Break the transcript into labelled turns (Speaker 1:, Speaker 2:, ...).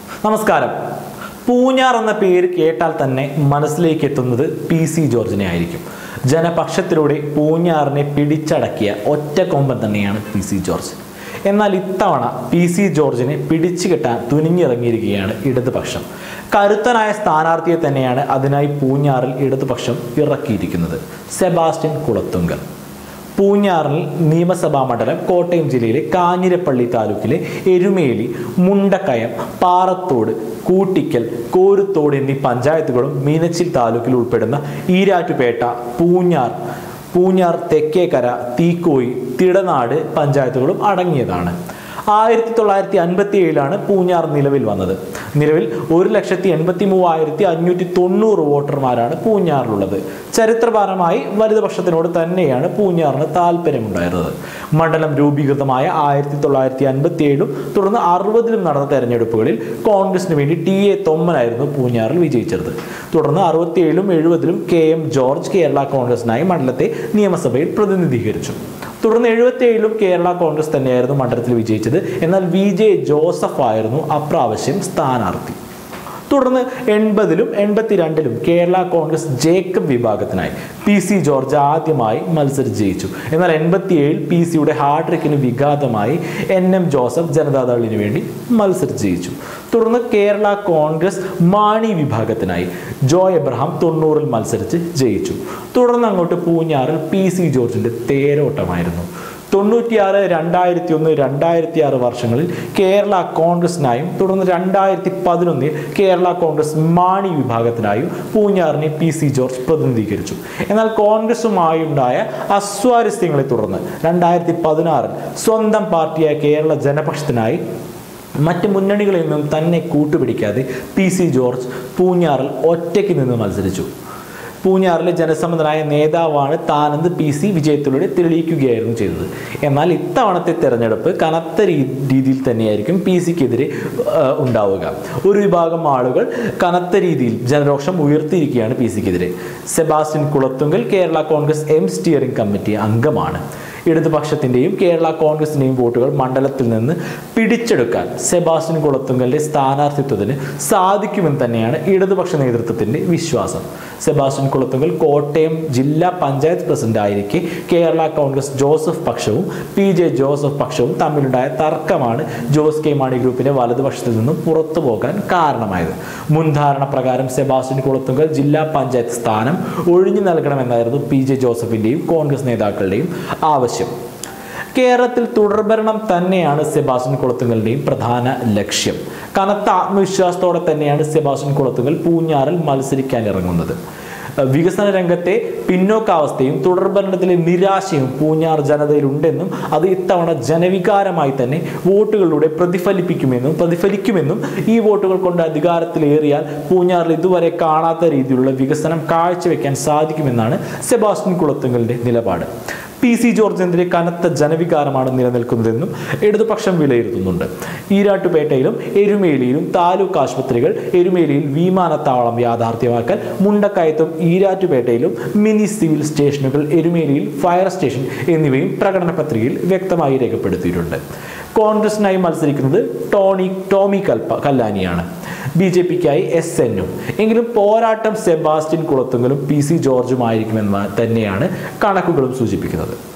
Speaker 1: നമസ്കാരം പൂഞ്ഞാർ എന്ന പേര് കേട്ടാൽ തന്നെ മനസ്സിലേക്ക് എത്തുന്നത് പി സി ജോർജിനെ ആയിരിക്കും ജനപക്ഷത്തിലൂടെ പൂഞ്ഞാറിനെ പിടിച്ചടക്കിയ ഒറ്റ കൊമ്പൻ തന്നെയാണ് പി സി ജോർജ് എന്നാൽ ഇത്തവണ പി സി ജോർജിനെ പിടിച്ചു കെട്ടാൻ തുനിഞ്ഞിറങ്ങിയിരിക്കുകയാണ് ഇടതുപക്ഷം കരുത്തനായ സ്ഥാനാർത്ഥിയെ തന്നെയാണ് അതിനായി പൂഞ്ഞാറിൽ ഇടതുപക്ഷം ഇറക്കിയിരിക്കുന്നത് സെബാസ്റ്റ്യൻ കുളത്തുങ്കൽ പൂഞ്ഞാറിൽ നിയമസഭാ മണ്ഡലം കോട്ടയം ജില്ലയിലെ കാഞ്ഞിരപ്പള്ളി താലൂക്കിലെ എരുമേലി മുണ്ടക്കയം പാറത്തോട് കൂട്ടിക്കൽ കോരുത്തോട് എന്നീ പഞ്ചായത്തുകളും മീനച്ചിൽ താലൂക്കിൽ ഉൾപ്പെടുന്ന ഈരാറ്റുപേട്ട പൂഞ്ഞാർ പൂഞ്ഞാർ തെക്കേക്കര തീക്കോയി തിടനാട് പഞ്ചായത്തുകളും അടങ്ങിയതാണ് ആയിരത്തി തൊള്ളായിരത്തി അൻപത്തി ഏഴിലാണ് പൂഞ്ഞാർ നിലവിൽ വന്നത് നിലവിൽ ഒരു ലക്ഷത്തി എൺപത്തി മൂവായിരത്തി അഞ്ഞൂറ്റി തൊണ്ണൂറ് വോട്ടർമാരാണ് പൂഞ്ഞാറിലുള്ളത് ചരിത്രപരമായി വലതുപക്ഷത്തിനോട് തന്നെയാണ് പൂഞ്ഞാറിന് താല്പര്യമുണ്ടായിരുന്നത് മണ്ഡലം രൂപീകൃതമായ ആയിരത്തി തൊള്ളായിരത്തി അൻപത്തി ഏഴിലും തുടർന്ന് അറുപതിലും നടന്ന തെരഞ്ഞെടുപ്പുകളിൽ കോൺഗ്രസിന് വേണ്ടി ടി എ തൊമ്മനായിരുന്നു പൂഞ്ഞാറിൽ വിജയിച്ചത് തുടർന്ന് അറുപത്തിയേഴിലും എഴുപതിലും കെ എം ജോർജ് കേരള കോൺഗ്രസിനായി മണ്ഡലത്തെ നിയമസഭയിൽ പ്രതിനിധീകരിച്ചു തുടർന്ന് എഴുപത്തിയേഴിലും കേരള കോൺഗ്രസ് തന്നെയായിരുന്നു മണ്ഡലത്തിൽ വിജയിച്ചത് എന്നാൽ വി ജെ ജോസഫ് ആയിരുന്നു അപ്രാവശ്യം സ്ഥാനാർത്ഥി തുടർന്ന് എൺപതിലും എൺപത്തിരണ്ടിലും കേരള കോൺഗ്രസ് ജേക്കബ് വിഭാഗത്തിനായി പി സി ജോർജ് ആദ്യമായി മത്സരിച്ച് ജയിച്ചു എന്നാൽ എൺപത്തിയേഴിൽ പി സിയുടെ ഹാർട്രിക്കിന് വിഘാതമായി എൻ എം ജോസഫ് ജനതാദളിന് വേണ്ടി മത്സരിച്ച് ജയിച്ചു തുടർന്ന് കേരള കോൺഗ്രസ് മാണി വിഭാഗത്തിനായി ജോയ് എബ്രഹാം തൊണ്ണൂറിൽ മത്സരിച്ച് ജയിച്ചു തുടർന്ന് അങ്ങോട്ട് പൂഞ്ഞാറിൽ പി സി ജോർജിന്റെ തേരോട്ടമായിരുന്നു തൊണ്ണൂറ്റിയാറ് രണ്ടായിരത്തി ഒന്ന് രണ്ടായിരത്തി ആറ് വർഷങ്ങളിൽ കേരള കോൺഗ്രസിനായും തുടർന്ന് രണ്ടായിരത്തി പതിനൊന്നിൽ കേരള കോൺഗ്രസ് മാണി വിഭാഗത്തിനായും പൂഞ്ഞാറിനെ പി സി ജോർജ് പ്രതിനിധീകരിച്ചു എന്നാൽ കോൺഗ്രസുമായുണ്ടായ അസ്വാരസ്യങ്ങളെ തുടർന്ന് രണ്ടായിരത്തി പതിനാറിൽ സ്വന്തം പാർട്ടിയായ കേരള ജനപക്ഷത്തിനായി മറ്റ് മുന്നണികളിൽ നിന്നും തന്നെ കൂട്ടുപിടിക്കാതെ പി സി ജോർജ് പൂഞ്ഞാറിൽ ഒറ്റയ്ക്ക് നിന്ന് മത്സരിച്ചു പൂഞ്ഞാറിലെ ജനസമ്മതനായ നേതാവാണ് താനെന്ന് പി സി വിജയത്തിലൂടെ തെളിയിക്കുകയായിരുന്നു ചെയ്തത് എന്നാൽ ഇത്തവണത്തെ തെരഞ്ഞെടുപ്പ് കനത്ത രീ- രീതിയിൽ തന്നെയായിരിക്കും പി സിക്കെതിരെ ഉണ്ടാവുക ഒരു വിഭാഗം ആളുകൾ കനത്ത രീതിയിൽ ജനരോഷം ഉയർത്തിയിരിക്കുകയാണ് പി സിക്കെതിരെ Sebastian Kulathunkal Kerala Congress M steering committee അംഗമാണ് ഇടതുപക്ഷത്തിന്റെയും കേരള കോൺഗ്രസിന്റെയും വോട്ടുകൾ മണ്ഡലത്തിൽ നിന്ന് പിടിച്ചെടുക്കാൻ സെബാസ്റ്റ്യൻ കുളത്തുങ്കലിന്റെ സ്ഥാനാർത്ഥിത്വത്തിന് സാധിക്കുമെന്ന് തന്നെയാണ് ഇടതുപക്ഷ നേതൃത്വത്തിന്റെ വിശ്വാസം സെബാസ്റ്റ്യൻ കുളത്തുങ്കൽ കോട്ടയം ജില്ലാ പഞ്ചായത്ത് പ്രസിഡന്റ് ആയിരിക്കെ കേരള കോൺഗ്രസ് ജോസഫ് പക്ഷവും പി ജെ ജോസഫ് പക്ഷവും തമ്മിലുണ്ടായ തർക്കമാണ് ജോസ് കെ മാണി ഗ്രൂപ്പിന്റെ വലതുപക്ഷത്തിൽ നിന്നും പുറത്തു പോകാൻ കാരണമായത് മുൻധാരണ പ്രകാരം സെബാസ്റ്റ്യൻ കുളത്തുങ്കൽ ജില്ലാ പഞ്ചായത്ത് സ്ഥാനം ഒഴിഞ്ഞു നൽകണമെന്നായിരുന്നു പി ജെ ജോസഫിന്റെയും കോൺഗ്രസ് നേതാക്കളുടെയും ആവശ്യം കേരളത്തിൽ തുടർഭരണം തന്നെയാണ് സെബാസ്റ്റ്യൻ കുളത്തുങ്കലിന്റെയും പ്രധാന ലക്ഷ്യം കനത്ത ആത്മവിശ്വാസത്തോടെ തന്നെയാണ് സെബാസ്റ്റ്യൻ കുളത്തുങ്കൽ പൂഞ്ഞാറിൽ മത്സരിക്കാൻ ഇറങ്ങുന്നത് വികസന രംഗത്തെ പിന്നോക്കാവസ്ഥയും തുടർഭരണത്തിലെ നിരാശയും പൂഞ്ഞാർ ജനതയിലുണ്ടെന്നും അത് ഇത്തവണ ജനവികാരമായി തന്നെ വോട്ടുകളിലൂടെ പ്രതിഫലിപ്പിക്കുമെന്നും പ്രതിഫലിക്കുമെന്നും ഈ വോട്ടുകൾ കൊണ്ട് അധികാരത്തിലേറിയാൽ പൂഞ്ഞാറിൽ ഇതുവരെ കാണാത്ത രീതിയിലുള്ള വികസനം കാഴ്ചവെക്കാൻ സാധിക്കുമെന്നാണ് സെബാസ്റ്റ്യൻ കുളത്തുങ്കലിന്റെ നിലപാട് പി സി ജോർജിനെതിരെ കനത്ത ജനവികാരമാണ് നിലനിൽക്കുന്നതെന്നും ഇടതുപക്ഷം വിലയിരുത്തുന്നുണ്ട് ഈരാട്ടുപേട്ടയിലും എരുമേലിയിലും താലൂക്ക് ആശുപത്രികൾ എരുമേലിയിൽ വിമാനത്താവളം യാഥാർത്ഥ്യമാക്കൽ മുണ്ടക്കയത്തും ഈരാറ്റുപേട്ടയിലും മിനി സിവിൽ സ്റ്റേഷനുകൾ എരുമേലിയിൽ ഫയർ സ്റ്റേഷൻ എന്നിവയും പ്രകടന പത്രികയിൽ വ്യക്തമായി രേഖപ്പെടുത്തിയിട്ടുണ്ട് കോൺഗ്രസിനായി മത്സരിക്കുന്നത് ടോണി ടോമി കൽപ്പ കല്ലാനിയാണ് ബി ജെ പിക്കായി എസ് എന്നും എങ്കിലും പോരാട്ടം സെബാസ്റ്റ്യൻ കുളത്തുങ്കലും പി സി ജോർജുമായിരിക്കുമെന്ന് തന്നെയാണ് കണക്കുകളും സൂചിപ്പിക്കുന്നത്